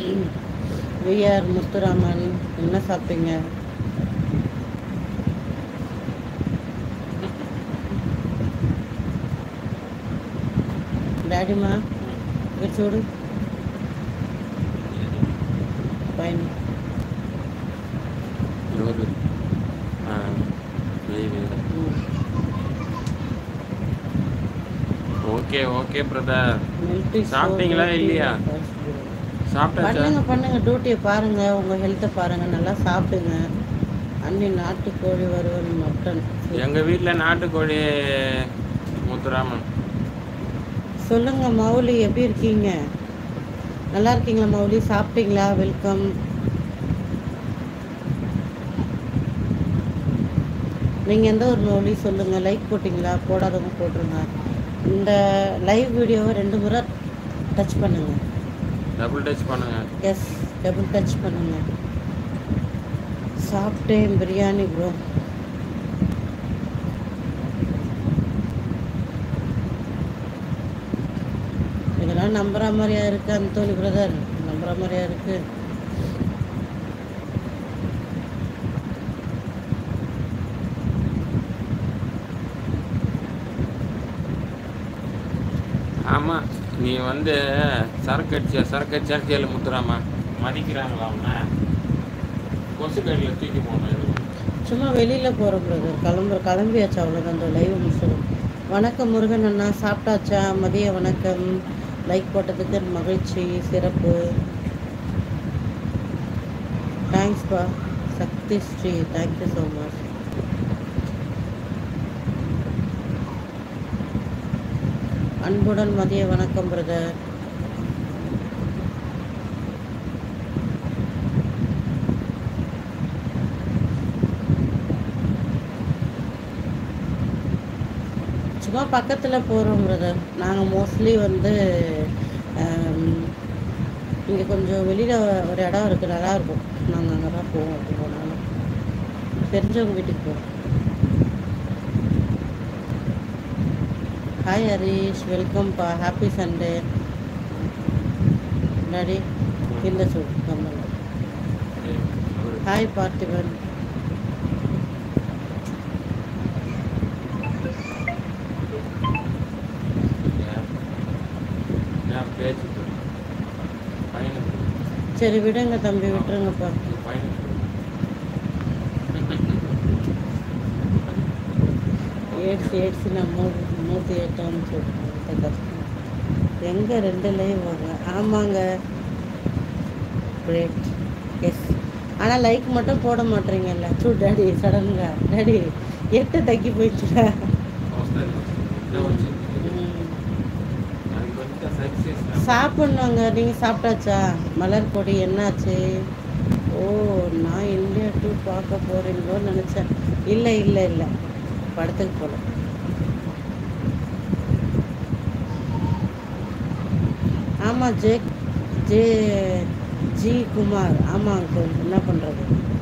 VR Muthuraman என்ன சாப்பிட்டீங்க డాడీమా ఇక్కడ చూడు పైన ఎవరు ఆ, వెయ్యి వేలు ஓகே ஓகே பிரதர் மில்ட்ரி சாப்பிட்டீங்களா இல்லையா? சாப்பிட்டாச்சா பண்ணுங்க பண்ணுங்க டியூட்டியை பாருங்க உங்க ஹெல்த்தை பாருங்க நல்லா சாப்பிடுங்க அன்னி நாட்டுக்கோழி வறுவல் மட்டன் எங்க வீட்ல நாட்டுக்கோழி முத்துராமன் சொல்லுங்க மௌலி எப்படி இருக்கீங்க நல்லா இருக்கீங்களா மௌலி சாப்பிட்டீங்களா வெல்கம் நீங்கள் எந்த ஒரு மௌலி சொல்லுங்கள் லைக் போட்டிங்களா போடாதவங்க போட்டுருங்க இந்த லைவ் வீடியோவை ரெண்டு முறை டச் பண்ணுங்க டபுள் டச் பண்ணுங்க எஸ் டபுள் டச் பண்ணுங்க சாப்பிட்டேன் பிரியாணி ப்ரோ இதெல்லாம் நம்புற மாதிரியா இருக்கு அந்தோலி பிரதர் நம்புற மாதிரியா இருக்கு ஆமா நீ வந்து சரக்கு அடிச்ச சரக்கு அடிச்சா கேளு முத்துராமா மதிக்கிறாங்களா அவனை கொசு கடையில் தூக்கி போகணும் இது சும்மா வெளியில் போகிறோம் பிரதர் கிளம்புற கிளம்பியாச்சு அவ்வளோதான் அந்த லைவ் முடிச்சிடும் வணக்கம் முருகன் அண்ணா சாப்பிட்டாச்சா மதிய வணக்கம் லைக் போட்டதுக்கு மகிழ்ச்சி சிறப்பு தேங்க்ஸ்பா Sakthi Sri thank you so much அன்புடன் மதிய வணக்கம் பிரதர் சும்மா பக்கத்தில் போகிறோம் பிரதர் நாங்கள் மோஸ்ட்லி வந்து இங்கே கொஞ்சம் வெளியில் ஒரு இடம் இருக்குது நல்லா இருக்கும் நாங்கள் அங்கே தான் போவோம் அப்படி போனாலும் தெரிஞ்சவங்க வீட்டுக்கு போவோம் ஹாய் ஹரீஷ் வெல்கம்ப்பா ஹாப்பி சண்டே டாடி இந்த சொல் கம்மல் அவரு ஹாய் பார்த்திபன் ஏன் ஏன் பேச்சு பையனுக்கு சரி விடுங்க தம்பி விட்டுருங்கப்பா பையனுக்கு ஏட்ஸ் ஏட்ஸ் நம்ம நூற்றி எட்டான்னு சொல்லிட்டு கஷ்டம் எங்கே ரெண்டு லைவ் வரும் ஆமாங்க கிரேட் எஸ் ஆனால் லைக் மட்டும் போட மாட்டீங்கல்ல சூ டாடி சடனுங்க டாடி எட்டு தக்கி போயிடுச்சுடா அவஸ்தை இதை வச்சு ம். அதுக்கு வந்து சக்ஸஸ் சாப்பிட்ணுங்க நீங்கள் சாப்பிட்டாச்சா மலர் பொடி என்னாச்சு ஓ நான் இந்தியா டூ பார்க்க போகிறீங்களோன்னு நினச்சேன் இல்லை இல்லை இல்லை படத்துக்கு போகல ஆமாம் ஜே ஜே ஜி குமார் ஆமாம் அங்கிள் என்ன பண்ணுறது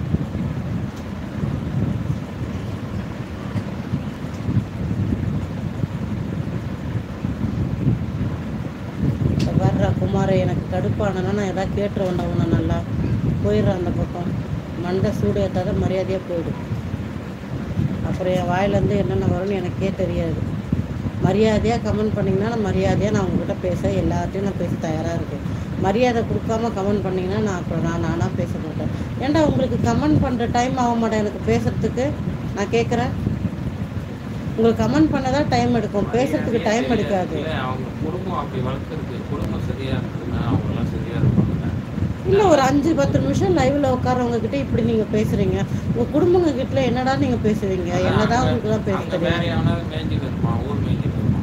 வர்ற குமார் எனக்கு கடுப்பானா நான் எதாவது கேட்டுருவேன்டா உன்னை நல்லா போயிடுறேன் அந்த பக்கம் மண்டை சூடு ஏற்றாத மரியாதையாக போயிடும் அப்புறம் என் வாயிலேருந்து என்னென்ன வரும்னு எனக்கே தெரியாது மரியாதையாக கமெண்ட் பண்ணிங்கன்னா நான் மரியாதையாக நான் உங்ககிட்ட பேச எல்லார்ட்டையும் நான் பேச தயாராக இருக்கேன் மரியாதை கொடுக்காம கமெண்ட் பண்ணிங்கன்னா நான் அப்புறம் நான் நானாக பேச மாட்டேன் ஏன்டா உங்களுக்கு கமெண்ட் பண்ணுற டைம் ஆக மாட்டேன் எனக்கு பேசுகிறதுக்கு நான் கேட்குறேன் உங்களுக்கு கமெண்ட் பண்ணதான் டைம் எடுக்கும் பேசுறதுக்கு டைம் எடுக்காது இல்ல, அவங்க குடும்பம் அப்படி வளர்த்துருக்கு குடும்பம் சரியா இருக்குதுன்னா அவங்க எல்லாம் சரியா இருப்பாங்க இல்லை ஒரு அஞ்சு பத்து நிமிஷம் லைவ்ல உட்காரவங்க கிட்ட இப்படி நீங்க பேசுறீங்க உங்க குடும்பங்க கிட்ட என்னடா நீங்க பேசுவீங்க என்னதான் உங்களுக்கு தான் பேச அங்க வேற தெரியும் எவனாவது மேய்ஞ்சிட்டு இருப்பான் ஊர் மேய்ஞ்சிட்டு இருப்பான்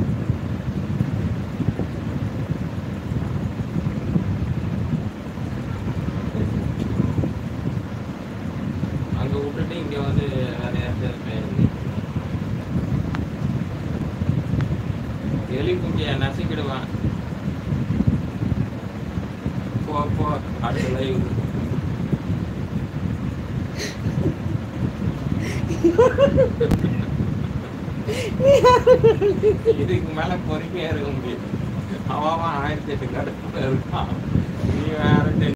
அங்க விட்டுட்டு இங்க வந்து வேற யார்கிட்ட மேய்ஞ்சி எலி குட்டியை நசுக்கிடுவான் போ போ அடுத்த லைவ் இதுக்கு மேல பொறுமையா இருக்க முடியும் அவன் அவன் ஆயிரத்தி எட்டு கடுப்புல இருக்கான் நீ வேற